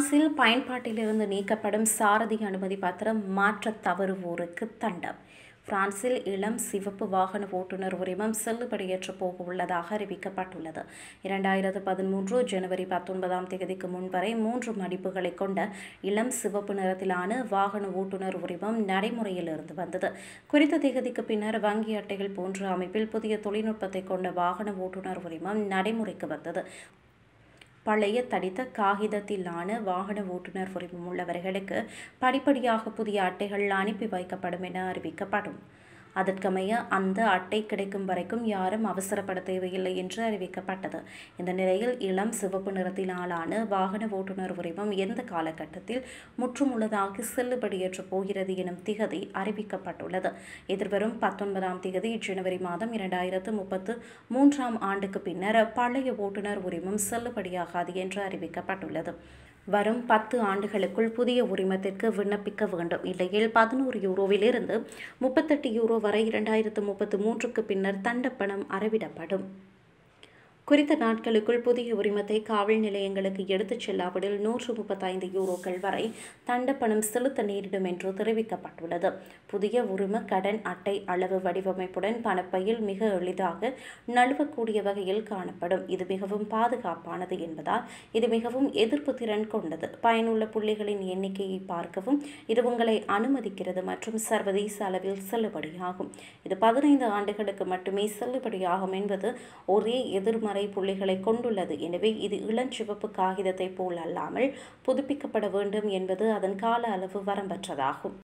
பிரான்சில் பயன்பாட்டிலிருந்து நீக்கப்படும் சாரதி அனுமதி பத்திரம் மாற்றத் தவறுவோருக்கு தண்டம் பிரான்சில் இளம் சிவப்பு வாகன ஓட்டுநர் உரிமம் செல்லுபடியற்று போக உள்ளதாக அறிவிக்கப்பட்டுள்ளது இரண்டாயிரத்து பதிமூன்று ஜனவரி பத்தொன்பதாம் தேதிக்கு முன் வரை மூன்று மடிப்புகளை கொண்ட இளம் சிவப்பு நிறத்திலான வாகன ஓட்டுநர் உரிமம் நடைமுறையில் இருந்து வந்தது குறித்த தேதிக்கு பின்னர் வங்கி அட்டைகள் போன்ற அமைப்பில் புதிய தொழில்நுட்பத்தை கொண்ட வாகன ஓட்டுநர் உரிமம் நடைமுறைக்கு வந்தது பழைய தடித்த காகிதத்திலான வாகன ஓட்டுநர் உரிமம் உள்ளவர்களுக்கு படிப்படியாக புதிய அட்டைகள் அனுப்பி வைக்கப்படும் என அறிவிக்கப்படும் அதற்கமைய அந்த அட்டை கிடைக்கும் வரைக்கும் யாரும் அவசரப்பட தேவையில்லை என்று அறிவிக்கப்பட்டது இந்த நிலையில் இளம் சிவப்பு நிறத்திலான வாகன ஓட்டுநர் உரிமம் எந்த காலகட்டத்தில் முற்றுமுள்ளதாக செல்லுபடியற்று போகிறது எனும் திகதி அறிவிக்கப்பட்டுள்ளது எதிர்வரும் பத்தொன்பதாம் தேதி ஜனவரி மாதம் இரண்டாயிரத்து முப்பத்து மூன்றாம் ஆண்டுக்கு பின்னர் பழைய ஓட்டுநர் உரிமம் செல்லுபடியாகாது என்று அறிவிக்கப்பட்டுள்ளது வரும் பத்து ஆண்டுகளுக்குள் புதிய உரிமத்திற்கு விண்ணப்பிக்க வேண்டும் இல்லையில் பதினோரு யூரோவிலிருந்து முப்பத்தெட்டு யூரோ வரை இரண்டாயிரத்து முப்பத்து மூன்றுக்கு பின்னர் தண்டப்பணம் அறவிடப்படும் குறித்த நாட்களுக்குள் புதிய உரிமத்தை காவல் நிலையங்களுக்கு எடுத்துச் செல்லாவிடில் நூற்று முப்பத்தைந்து யூரோக்கள் வரை தண்டப்பணம் செலுத்த நேரிடும் என்று தெரிவிக்கப்பட்டுள்ளது புதிய உரிம கடன் அட்டை அளவு வடிவமைப்புடன் பணப்பையில் மிக எளிதாக நழுவக்கூடிய வகையில் காணப்படும் இது மிகவும் பாதுகாப்பானது என்பதால் இது மிகவும் எதிர்ப்பு திறன் கொண்டது பயனுள்ள புள்ளிகளின் எண்ணிக்கையை பார்க்கவும் இது உங்களை அனுமதிக்கிறது மற்றும் சர்வதேச அளவில் செல்லுபடியாகும் இது பதினைந்து ஆண்டுகளுக்கு மட்டுமே செல்லுபடியாகும் என்பது ஒரே எதிர்மறை வரை புள்ளிகளை கொண்டுள்ளது எனவே இது இளஞ்சிவப்பு காகிதத்தை போல் அல்லாமல் புதுப்பிக்கப்பட வேண்டும் என்பது அதன் கால அளவு வரம்பற்றதாகும்